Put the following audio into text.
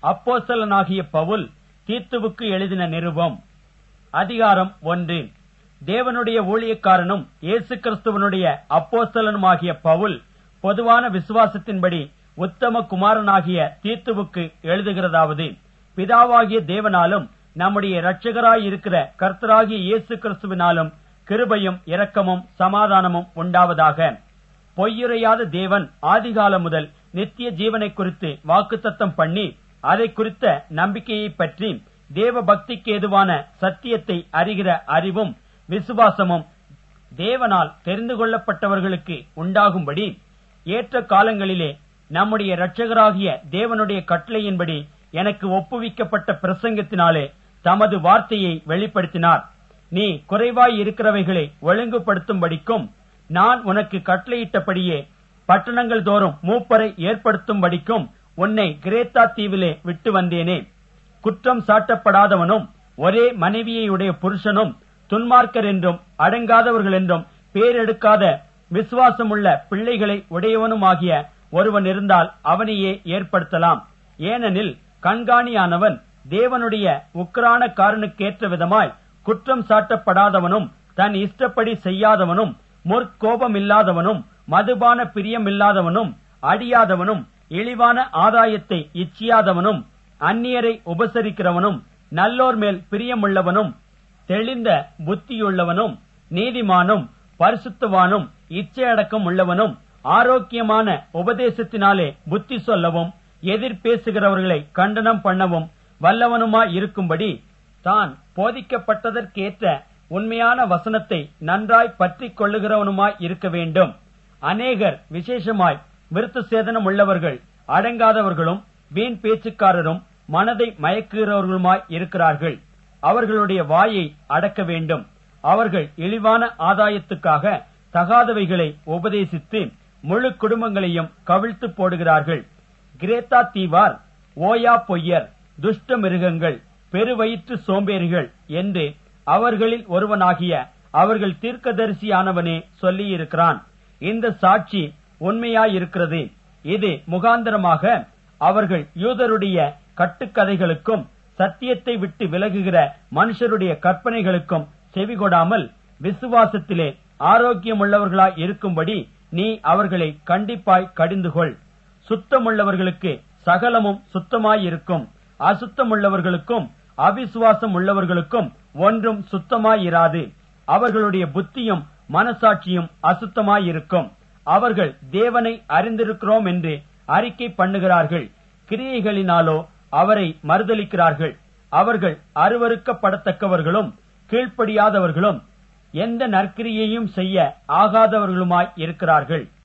அப்போஸ்தலனாகிய பவுல் தீத்துவுக்கு எழுதின நிருபம் அதிகாரம் ஒன்று தேவனுடைய ஊழியக்காரனும் இயேசு கிறிஸ்துவனுடைய அப்போஸ்தலனுமாகிய பவுல் பொதுவான விசுவாசத்தின்படி உத்தம குமாரனாகிய தீத்துவுக்கு எழுதுகிறதாவது பிதாவாகிய தேவனாலும் நம்முடைய இரட்சகராயிருக்கிற கர்த்தராகிய இயேசு கிறிஸ்துவினாலும் கிருபையும் இரக்கமும் சமாதானமும் உண்டாவதாக பொய்யுரையாத தேவன் ஆதிகாலம் முதல் நித்திய ஜீவனை குறித்து வாக்குத்தத்தம் பண்ணி அதை குறித்த நம்பிக்கையை பற்றி தேவ பக்திக்கு ஏதுவான சத்தியத்தை அறிகிற அறிவும் விசுவாசமும் தேவனால் தெரிந்து கொள்ளப்பட்டவர்களுக்கு உண்டாகும்படி ஏற்ற காலங்களிலே நம்முடைய இரட்சகராகிய தேவனுடைய கட்டளையின்படி எனக்கு ஒப்புவிக்கப்பட்ட பிரசங்கத்தினாலே தமது வார்த்தையை வெளிப்படுத்தினார் நீ குறைவாய் இருக்கிறவைகளை ஒழுங்குபடுத்தும்படிக்கும் நான் உனக்கு கட்டளையிட்டபடியே பட்டணங்கள் தோறும் மூப்பரை ஏற்படுத்தும்படிக்கும் உன்னை கிரேத்தா தீவிலே விட்டு வந்தேனே குற்றம் சாட்டப்படாதவனும் ஒரே மனைவியையுடைய புருஷனும் துன்மார்க்கர் என்றும் அடங்காதவர்கள் என்றும் பேரெடுக்காத விசுவாசமுள்ள பிள்ளைகளை உடையவனுமாகிய ஒருவன் இருந்தால் அவனையே ஏற்படுத்தலாம் ஏனெனில் கண்காணியானவன் தேவனுடைய உக்ரான காரனுக்கேற்ற விதமாய் குற்றம் சாட்டப்படாதவனும் தன் இஷ்டப்படி செய்யாதவனும் முற்கோபமில்லாதவனும் மதுபான பிரியமில்லாதவனும் அடியாதவனும் இழிவான ஆதாயத்தை இச்சியாதவனும் அந்நியரை உபசரிக்கிறவனும் நல்லோர் மேல் பிரியமுள்ளவனும் தெளிந்த புத்தியுள்ளவனும் நீதிமானும் பரிசுத்தவானும் இச்சையடக்கம் உள்ளவனும் ஆரோக்கியமான உபதேசத்தினாலே புத்தி சொல்லவும் எதிர் பேசுகிறவர்களை கண்டனம் பண்ணவும் வல்லவனுமாய் இருக்கும்படி தான் போதிக்கப்பட்டதற்கேற்ற உண்மையான வசனத்தை நன்றாய் பற்றிக் கொள்ளுகிறவனுமாய் இருக்க வேண்டும் அநேகர் விசேஷமாய் விருத்த சேதனம் உள்ளவர்கள் அடங்காதவர்களும் வீண் பேச்சுக்காரரும் மனதை மயக்குகிறவர்களுமாய் இருக்கிறார்கள் அவர்களுடைய வாயை அடக்க வேண்டும் அவர்கள் இழிவான ஆதாயத்துக்காக தகாதவைகளை உபதேசித்து முழு குடும்பங்களையும் கவிழ்த்து போடுகிறார்கள் கிரேத்தா தீவார் ஓயா பொய்யர் துஷ்ட மிருகங்கள் பெருவயிற்று சோம்பேறிகள் என்று அவர்களில் ஒருவனாகிய அவர்கள் தீர்க்கதரிசியானவனே சொல்லியிருக்கிறான் இந்த சாட்சி உண்மையாயிருக்கிறது இது முகாந்தரமாக அவர்கள் யூதருடைய கட்டுக்கதைகளுக்கும் சத்தியத்தை விட்டு விலகுகிற மனுஷருடைய கற்பனைகளுக்கும் செவிகொடாமல் விசுவாசத்திலே ஆரோக்கியமுள்ளவர்களாய் இருக்கும்படி நீ அவர்களை கண்டிப்பாய் கடிந்துகொள் சுத்தமுள்ளவர்களுக்கு சகலமும் சுத்தமாயிருக்கும் அசுத்தமுள்ளவர்களுக்கும் அவிசுவாசம் உள்ளவர்களுக்கும் ஒன்றும் சுத்தமாயிராது அவர்களுடைய புத்தியும் மனசாட்சியும் அசுத்தமாயிருக்கும் அவர்கள் தேவனை அறிந்திருக்கிறோம் என்று அறிக்கை பண்ணுகிறார்கள் கிரியைகளினாலோ அவரை மறுதலிக்கிறார்கள் அவர்கள் அருவறுக்கப்படத்தக்கவர்களும் கீழ்ப்படியாதவர்களும் எந்த நற்கிரியையும் செய்ய ஆகாதவர்களுமாய் இருக்கிறார்கள்